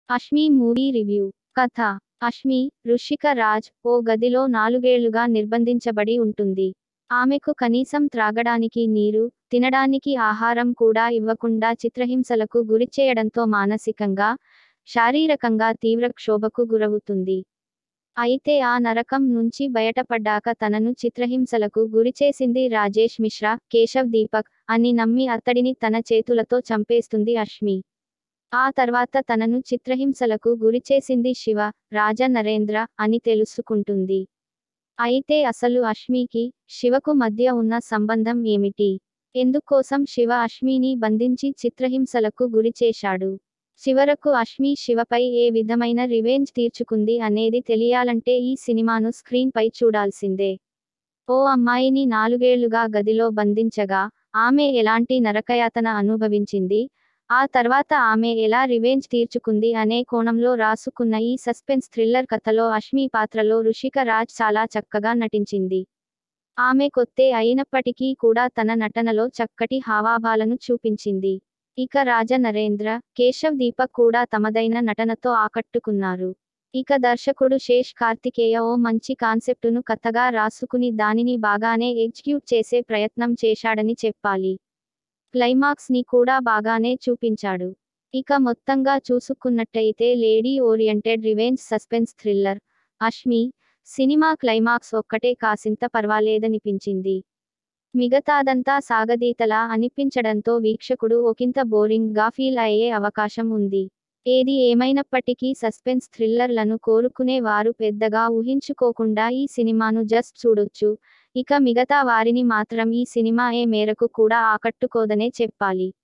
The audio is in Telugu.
అష్మి మూవీ రివ్యూ కథ అష్మి రుషిక రాజ్ ఓ గదిలో నాలుగేళ్లుగా నిర్బంధించబడి ఉంటుంది ఆమెకు కనీసం త్రాగడానికి నీరు తినడానికి ఆహారం కూడా ఇవ్వకుండా చిత్రహింసలకు గురిచేయడంతో మానసికంగా శారీరకంగా తీవ్ర క్షోభకు గురవుతుంది అయితే ఆ నరకం నుంచి బయటపడ్డాక తనను చిత్రహింసలకు గురిచేసింది రాజేష్ మిశ్రా కేశవ్ దీపక్ అని నమ్మి అతడిని తన చేతులతో చంపేస్తుంది అష్మి ఆ తర్వాత తనను చిత్రహింసలకు గురిచేసింది శివ రాజ నరేంద్ర అని తెలుసుకుంటుంది అయితే అసలు అష్మికి శివకు మధ్య ఉన్న సంబంధం ఏమిటి ఎందుకోసం శివ అష్మిని బంధించి చిత్రహింసలకు గురిచేశాడు చివరకు అష్మి శివపై ఏ విధమైన రివెంజ్ తీర్చుకుంది అనేది తెలియాలంటే ఈ సినిమాను స్క్రీన్ పై చూడాల్సిందే ఓ అమ్మాయిని నాలుగేళ్లుగా గదిలో బంధించగా ఆమె ఎలాంటి నరకయాతన అనుభవించింది ఆ తర్వాత ఆమె ఎలా రివెంజ్ తీర్చుకుంది అనే కోణంలో రాసుకున్న ఈ సస్పెన్స్ థ్రిల్లర్ కథలో అష్మి పాత్రలో రుషిక రాజ్ చాలా చక్కగా నటించింది ఆమె కొత్తే అయినప్పటికీ కూడా తన నటనలో చక్కటి హావాభాలను చూపించింది ఇక రాజ నరేంద్ర కేశవ్ దీపక్ కూడా తమదైన నటనతో ఆకట్టుకున్నారు ఇక దర్శకుడు శేష్ కార్తికేయ ఓ మంచి కాన్సెప్టును కథగా రాసుకుని దానిని బాగానే ఎగ్జిక్యూట్ చేసే ప్రయత్నం చేశాడని చెప్పాలి క్లైమాక్స్ ని కూడా బాగానే చూపించాడు ఇక మొత్తంగా చూసుకున్నట్టయితే lady oriented revenge suspense thriller Ashmi సినిమా క్లైమాక్స్ ఒక్కటే కాసింత పర్వాలేదనిపించింది మిగతాదంతా సాగదీతలా అనిపించడంతో వీక్షకుడు ఒకంత బోరింగ్ గా ఫీల్ అయ్యే అవకాశం ఉంది ఏది ఏమైనప్పటికీ సస్పెన్స్ థ్రిల్లర్లను కోరుకునే వారు పెద్దగా ఊహించుకోకుండా ఈ సినిమాను జస్ట్ చూడొచ్చు ఇక మిగతా వారిని మాత్రం ఈ సినిమా ఏ మేరకు కూడా ఆకట్టుకోదనే చెప్పాలి